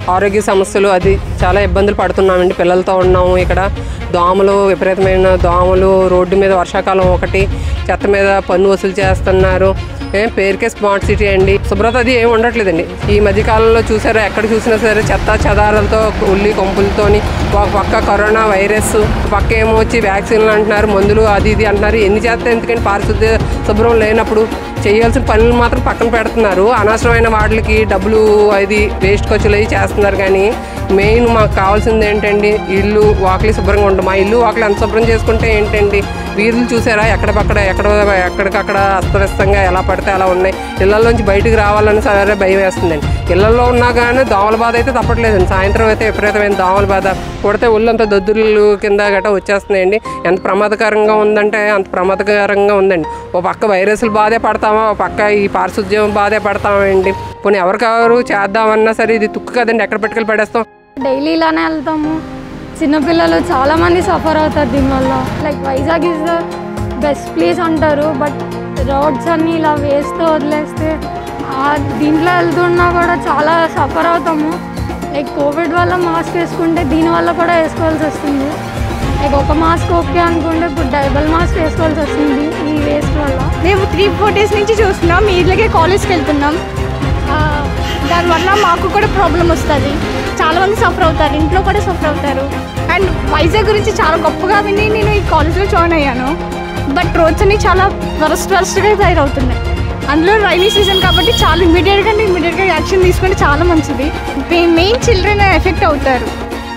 ఆరోగ్య సమస్యలు అది చాలా ఇబ్బందులు పడుతున్నామండి పిల్లలతో ఉన్నాము ఇక్కడ దోమలు విపరీతమైన దోమలు రోడ్డు మీద వర్షాకాలం ఒకటి చెత్త మీద పన్ను వసూలు చేస్తున్నారు ఏ, పేరుకే స్మార్ట్ సిటీ అండి శుభ్రత అది ఏమి ఉండట్లేదండి ఈ మధ్యకాలంలో చూసారా ఎక్కడ చూసినా సరే చెత్త చెదారాలతో ఉల్లి కొంపులతోని ఒక పక్క కరోనా వైరస్ ఒక పక్క ఏమో వచ్చి వ్యాక్సిన్లు అంటున్నారు మందులు అది ఇది అంటున్నారు ఎన్ని చేస్తే ఎందుకంటే పారిశుద్ధ్య శుభ్రం లేనప్పుడు చేయాల్సిన పనులు మాత్రం పక్కన పెడుతున్నారు అనవసరమైన వాటికి డబ్బులు అది వేస్ట్ ఖర్చులు అవి చేస్తున్నారు కానీ మెయిన్ మాకు కావాల్సింది ఏంటండి ఇల్లు వాకిలి శుభ్రంగా ఉంటుంది మా ఇల్లు వాకిలి ఎంత శుభ్రం చేసుకుంటే ఏంటండి వీధులు చూసారా ఎక్కడ పక్కడ ఎక్కడ ఎక్కడికక్కడ అస్తవ్యస్తంగా ఎలా పడితే అలా ఉన్నాయి ఇళ్లలోంచి బయటికి రావాలని సరే భయం వేస్తుందండి ఇళ్లలో ఉన్నా కానీ దోమల బాధ అయితే తప్పట్లేదండి సాయంత్రం అయితే విపరీతమైన దోమల బాధ కొడితే ఒళ్ళంతా దద్దుర్లు కింద గట్రా వచ్చేస్తున్నాయండి ఎంత ప్రమాదకరంగా ఉందంటే అంత ప్రమాదకరంగా ఉందండి ఓ పక్క వైరస్లు బాధే పడతామా ఓ పక్క ఈ పారిశుద్ధ్యం బాధే పడతామండి పోనీ ఎవరికెవరు చేద్దామన్నా సరే ఇది తుక్కు కదండి ఎక్కడ పెట్టుకెళ్ళి పడేస్తాం డైలీ ఇలానే వెళ్తాము చిన్నపిల్లలు చాలా మంది సఫర్ అవుతారు దీనివల్ల like Vizag is the best place అంటారు బట్ రోడ్స్ అన్నీ ఇలా వేస్తూ వదిలేస్తే ఆ దీంట్లో వెళ్తున్నా కూడా చాలా సఫర్ అవుతాము లైక్ కోవిడ్ వల్ల మాస్క్ వేసుకుంటే దీనివల్ల కూడా వేసుకోవాల్సి వస్తుంది లైక్ ఒక మాస్క్ ఓకే అనుకుంటే ఇప్పుడు డబల్ మాస్క్ వేసుకోవాల్సి వస్తుంది ఈ వేస్ట్ వల్ల మేము త్రీ ఫోర్ డేస్ నుంచి చూస్తున్నాం మీ ఇళ్ళకే కాలేజ్కి వెళ్తున్నాం ఆ, దానివల్ల మాకు కూడా ప్రాబ్లం వస్తుంది చాలామంది సఫర్ అవుతారు ఇంట్లో కూడా సఫర్ అవుతారు అండ్ వైజాగ్ గురించి చాలా గొప్పగా విని నేను ఈ కాలేజ్లో జాయిన్ అయ్యాను బట్ రోడ్స్ అన్ని చాలా వరస్ట్ వరస్ట్గా తయారవుతున్నాయి అందులో రైనీ సీజన్ కాబట్టి చాలా ఇమీడియట్గా ఇమీడియట్గా యాక్షన్ తీసుకుంటే చాలా మంచిది మెయిన్ చిల్డ్రన్ ఎఫెక్ట్ అవుతారు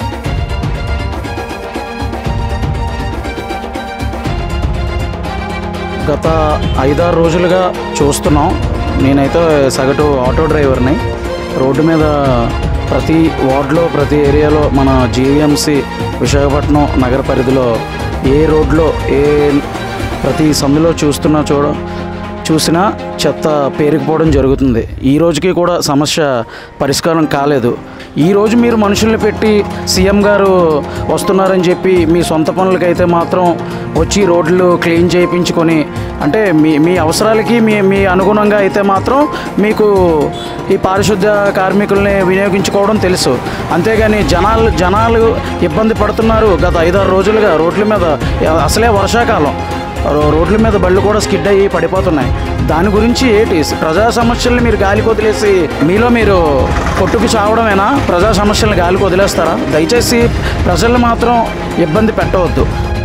గత ఐదారు రోజులుగా చూస్తున్నాం నేనైతే సగటు ఆటో డ్రైవర్ని రోడ్డు మీద ప్రతి వార్డులో ప్రతి ఏరియాలో మన జీవీఎంసీ విశాఖపట్నం నగర పరిధిలో ఏ రోడ్లో ఏ ప్రతి సందులో చూస్తున్నా చూడ చూసినా చెత్త పేరుకుపోవడం జరుగుతుంది ఈ రోజుకి కూడా సమస్య పరిష్కారం కాలేదు ఈ రోజు మీరు మనుషుల్ని పెట్టి సీఎం గారు వస్తున్నారని చెప్పి మీ సొంత పనులకైతే మాత్రం వచ్చి రోడ్లు క్లీన్ చేయించుకొని అంటే మీ మీ అవసరాలకి మీ మీ అనుగుణంగా అయితే మాత్రం మీకు ఈ పారిశుద్ధ్య కార్మికుల్ని వినియోగించుకోవడం తెలుసు అంతేగాని జనాలు జనాలు ఇబ్బంది పడుతున్నారు గత ఐదారు రోజులుగా రోడ్ల మీద అసలే వర్షాకాలం రో- రోడ్ల మీద బళ్ళు కూడా స్కిడ్ అయ్యి పడిపోతున్నాయి దాని గురించి ఏంటి ప్రజా సమస్యల్ని మీరు గాలికి వదిలేసి మీలో మీరు కొట్టుకు చావడమేనా ప్రజా సమస్యల్ని గాలికి వదిలేస్తారా దయచేసి ప్రజల్ని మాత్రం ఇబ్బంది పెట్టవద్దు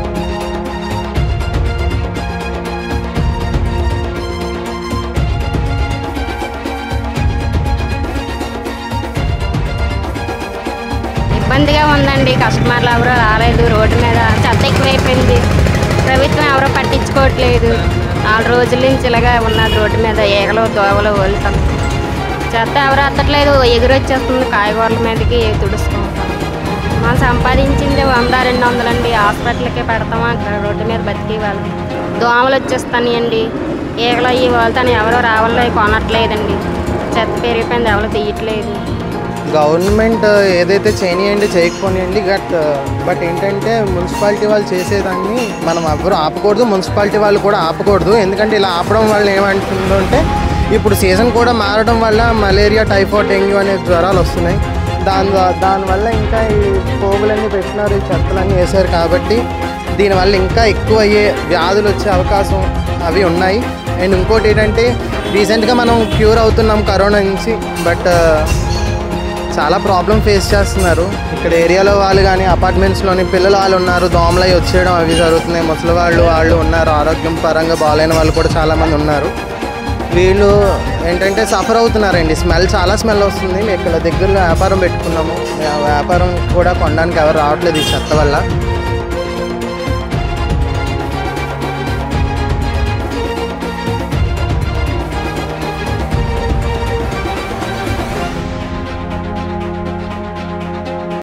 ఇబ్బందిగా ఉందండి కస్టమర్లు ఎవరు రాలేదు రోడ్డు మీద చెత్త ఎక్కువైపోయింది ప్రభుత్వం ఎవరో పట్టించుకోవట్లేదు నాలుగు రోజుల నుంచి ఇలాగా ఉన్నది రోడ్డు మీద ఈగలు దోవలు వలుతాం చెత్త ఎవరు ఎత్తట్లేదు ఎగురొచ్చేస్తుంది కాయగూరల మీదకి తుడుచుకుంటాం మనం సంపాదించింది వంద రెండు వందలండి హాస్పిటల్కి పెడతామా అక్కడ రోడ్డు మీద బతికి వాళ్ళు దోమలు వచ్చేస్తాయండి ఈగలు అయ్యి వాళ్ళతో ఎవరో రావాలో కొనట్లేదండి చెత్త పెరిగిపోయింది ఎవరు తీయట్లేదు గవర్నమెంట్ ఏదైతే చేయనియండి చేయకపోనియండి బట్ బట్ ఏంటంటే మున్సిపాలిటీ వాళ్ళు చేసేదాన్ని మనం ఎవ్వరు ఆపకూడదు మున్సిపాలిటీ వాళ్ళు కూడా ఆపకూడదు ఎందుకంటే ఇలా ఆపడం వల్ల ఏమంటుందో అంటే ఇప్పుడు సీజన్ కూడా మారడం వల్ల మలేరియా టైఫాయిడ్ డెంగ్యూ అనే జ్వరాలు వస్తున్నాయి దాని ద్వా- దానివల్ల ఇంకా ఈ పోగులన్నీ పెట్టినారు ఈ చెత్తలన్నీ వేశారు కాబట్టి దీనివల్ల ఇంకా ఎక్కువ అయ్యే వ్యాధులు వచ్చే అవకాశం అవి ఉన్నాయి అండ్ ఇంకోటి ఏంటంటే రీసెంట్గా మనం క్యూర్ అవుతున్నాం కరోనా నుంచి బట్ చాలా ప్రాబ్లం ఫేస్ చేస్తున్నారు ఇక్కడ ఏరియాలో వాళ్ళు కానీ అపార్ట్మెంట్స్లోని పిల్లలు వాళ్ళు ఉన్నారు దోమలు అవి వచ్చేయడం అవి జరుగుతున్నాయి ముసలి వాళ్ళు వాళ్ళు ఉన్నారు ఆరోగ్యం పరంగా బాగాలేని వాళ్ళు కూడా చాలామంది ఉన్నారు వీళ్ళు ఏంటంటే సఫర్ అవుతున్నారండి స్మెల్ చాలా స్మెల్ వస్తుంది మేము ఇక్కడ దగ్గరలో వ్యాపారం పెట్టుకున్నాము ఆ వ్యాపారం కూడా కొనడానికి ఎవరు రావట్లేదు ఈ చెత్త వల్ల